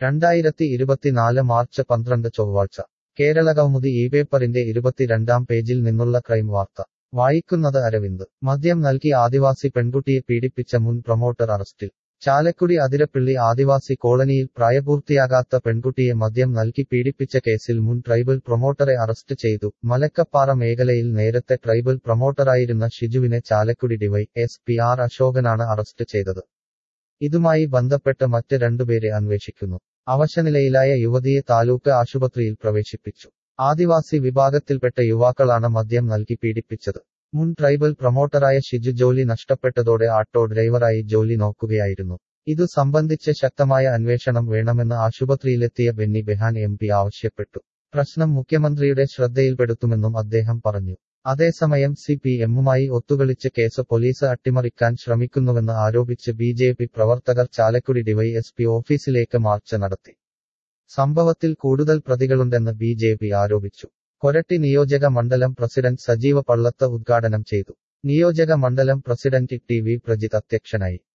രണ്ടായിരത്തി ഇരുപത്തിനാല് മാർച്ച് പന്ത്രണ്ട് ചൊവ്വാഴ്ച കേരളകൗമുദി ഈ പേപ്പറിന്റെ ഇരുപത്തിരണ്ടാം പേജിൽ നിന്നുള്ള ക്രൈം വാർത്ത വായിക്കുന്നത് അരവിന്ദ് മദ്യം നൽകി ആദിവാസി പെൺകുട്ടിയെ പീഡിപ്പിച്ച മുൻ പ്രൊമോട്ടർ അറസ്റ്റിൽ ചാലക്കുടി അതിരപ്പിള്ളി ആദിവാസി കോളനിയിൽ പ്രായപൂർത്തിയാകാത്ത പെൺകുട്ടിയെ മദ്യം നൽകി പീഡിപ്പിച്ച കേസിൽ മുൻ ട്രൈബൽ പ്രൊമോട്ടറെ അറസ്റ്റ് ചെയ്തു മലക്കപ്പാറ മേഖലയിൽ നേരത്തെ ട്രൈബൽ പ്രൊമോട്ടറായിരുന്ന ഷിജുവിനെ Chalakudy DY S P R അശോകനാണ് അറസ്റ്റ് ചെയ്തത് ഇതുമായി ബന്ധപ്പെട്ട് മറ്റ് രണ്ടുപേരെ അന്വേഷിക്കുന്നു അവശനിലയിലായ യുവതിയെ താലൂക്ക് ആശുപത്രിയിൽ പ്രവേശിപ്പിച്ചു ആദിവാസി വിഭാഗത്തിൽപ്പെട്ട യുവാക്കളാണ് മദ്യം നൽകി പീഡിപ്പിച്ചത് മുൻ ട്രൈബൽ പ്രൊമോട്ടറായ ഷിജു ജോലി നഷ്ടപ്പെട്ടതോടെ ആട്ടോ ഡ്രൈവറായി ജോലി നോക്കുകയായിരുന്നു ഇതു സംബന്ധിച്ച് ശക്തമായ അന്വേഷണം വേണമെന്ന് ആശുപത്രിയിലെത്തിയ ബെന്നി ബെഹാൻ എം പി ആവശ്യപ്പെട്ടു പ്രശ്നം മുഖ്യമന്ത്രിയുടെ ശ്രദ്ധയിൽപ്പെടുത്തുമെന്നും അദ്ദേഹം പറഞ്ഞു അതേസമയം സി പി എമ്മുമായി ഒത്തുകളിച്ച് കേസ് പോലീസ് അട്ടിമറിക്കാൻ ശ്രമിക്കുന്നുവെന്ന് ആരോപിച്ച് ബി ജെ പി പ്രവർത്തകർ ചാലക്കുടി ഡിവൈഎസ്പി ഓഫീസിലേക്ക് മാർച്ച് നടത്തി സംഭവത്തിൽ കൂടുതൽ പ്രതികളുണ്ടെന്ന് ബി ജെ പി ആരോപിച്ചു കൊരട്ടി നിയോജക മണ്ഡലം പ്രസിഡന്റ് സജീവ പള്ളത്ത് ഉദ്ഘാടനം ചെയ്തു നിയോജക മണ്ഡലം പ്രസിഡന്റ് ടി വി പ്രജിത് അധ്യക്ഷനായി